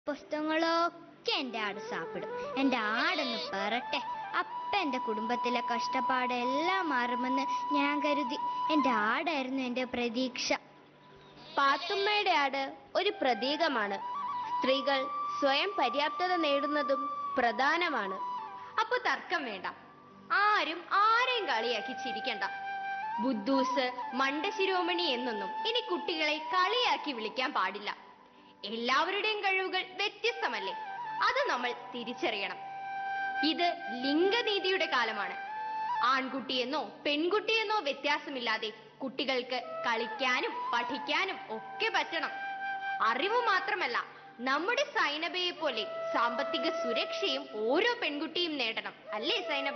പുസ്തകങ്ങളൊക്കെ എൻ്റെ ആട് സാപ്പിടും എൻ്റെ ആടൊന്ന് പെറട്ടെ അപ്പ എൻ്റെ കുടുംബത്തിലെ കഷ്ടപ്പാടെല്ലാം മാറുമെന്ന് ഞാൻ കരുതി എൻ്റെ ആടായിരുന്നു എൻ്റെ പ്രതീക്ഷ പാത്തുമ്മയുടെ ആട് ഒരു പ്രതീകമാണ് സ്ത്രീകൾ സ്വയം പര്യാപ്തത നേടുന്നതും പ്രധാനമാണ് അപ്പൊ തർക്കം വേണ്ട ആരും ആരെയും കളിയാക്കി ചിരിക്കണ്ട ബുദ്ധൂസ് മണ്ടശിരോമണി എന്നൊന്നും ഇനി കുട്ടികളെ കളിയാക്കി വിളിക്കാൻ പാടില്ല എല്ലാവരുടെയും കഴിവുകൾ വ്യത്യസ്തമല്ലേ അത് നമ്മൾ തിരിച്ചറിയണം ഇത് ലിംഗനീതിയുടെ കാലമാണ് ആൺകുട്ടിയെന്നോ പെൺകുട്ടിയെന്നോ വ്യത്യാസമില്ലാതെ കുട്ടികൾക്ക് കളിക്കാനും പഠിക്കാനും ഒക്കെ പറ്റണം അറിവ് മാത്രമല്ല നമ്മുടെ സൈനബയെ പോലെ സാമ്പത്തിക സുരക്ഷയും ഓരോ പെൺകുട്ടിയും നേടണം അല്ലേ സൈനബ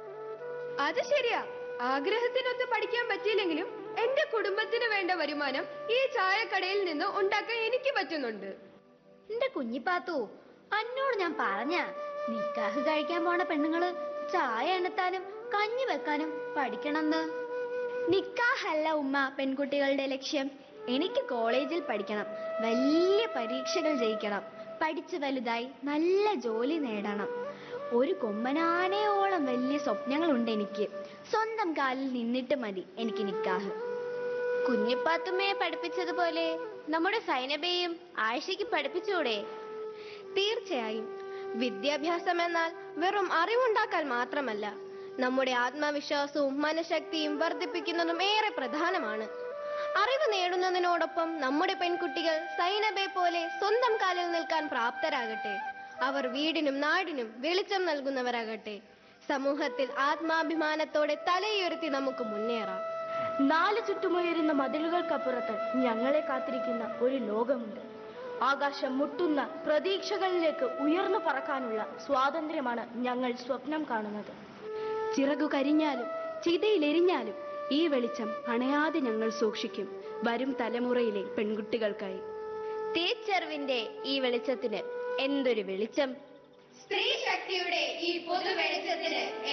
അത് ശരിയാ ആഗ്രഹത്തിനൊത്ത് പഠിക്കാൻ പറ്റിയില്ലെങ്കിലും എന്റെ കുടുംബത്തിന് വേണ്ട വരുമാനം ഈ ചായക്കടയിൽ നിന്ന് ഉണ്ടാക്കാൻ എനിക്ക് പറ്റുന്നുണ്ട് എൻ്റെ കുഞ്ഞിപ്പാത്തു അന്നോട് ഞാൻ പറഞ്ഞ നിക്കാഹ് കഴിക്കാൻ പോണ പെണ്ണുങ്ങള് ചായ എണ്ണത്താനും കഞ്ഞി വെക്കാനും പഠിക്കണമെന്ന് നിക്കാഹല്ല ഉമ്മ പെൺകുട്ടികളുടെ ലക്ഷ്യം എനിക്ക് കോളേജിൽ പഠിക്കണം വലിയ പരീക്ഷകൾ ജയിക്കണം പഠിച്ച് വലുതായി നല്ല ജോലി നേടണം ഒരു കൊമ്പനാനയോളം വലിയ സ്വപ്നങ്ങളുണ്ട് എനിക്ക് സ്വന്തം കാലിൽ നിന്നിട്ട് മതി എനിക്ക് നിക്കാഹ് കുഞ്ഞിപ്പാത്തുമ്മയെ പഠിപ്പിച്ചതുപോലെ നമ്മുടെ സൈനബയെയും ആഴ്ചയ്ക്ക് പഠിപ്പിച്ചൂടെ തീർച്ചയായും വിദ്യാഭ്യാസം എന്നാൽ വെറും അറിവുണ്ടാക്കാൻ മാത്രമല്ല നമ്മുടെ ആത്മവിശ്വാസവും മനഃശക്തിയും വർദ്ധിപ്പിക്കുന്നതും ഏറെ പ്രധാനമാണ് അറിവ് നേടുന്നതിനോടൊപ്പം നമ്മുടെ പെൺകുട്ടികൾ സൈനബെ പോലെ സ്വന്തം കാലിൽ നിൽക്കാൻ പ്രാപ്തരാകട്ടെ അവർ വീടിനും നാടിനും വെളിച്ചം നൽകുന്നവരാകട്ടെ സമൂഹത്തിൽ ആത്മാഭിമാനത്തോടെ തലയുയർത്തി നമുക്ക് മുന്നേറാം നാല് ചുറ്റുമുയരുന്ന മതിലുകൾക്കപ്പുറത്ത് ഞങ്ങളെ കാത്തിരിക്കുന്ന ഒരു ലോകമുണ്ട് ആകാശം മുട്ടുന്ന പ്രതീക്ഷകളിലേക്ക് ഉയർന്നു പറക്കാനുള്ള സ്വാതന്ത്ര്യമാണ് ഞങ്ങൾ സ്വപ്നം കാണുന്നത് ചിറകു കരിഞ്ഞാലും ചിതയിലെരിഞ്ഞാലും ഈ വെളിച്ചം അണയാതെ ഞങ്ങൾ സൂക്ഷിക്കും വരും തലമുറയിലെ പെൺകുട്ടികൾക്കായി തിരിച്ചറിവിന്റെ ഈ വെളിച്ചത്തിന് എന്തൊരു വെളിച്ചം സ്ത്രീ ശക്തിയുടെ ഈ പൊതു വെളിച്ചത്തിന്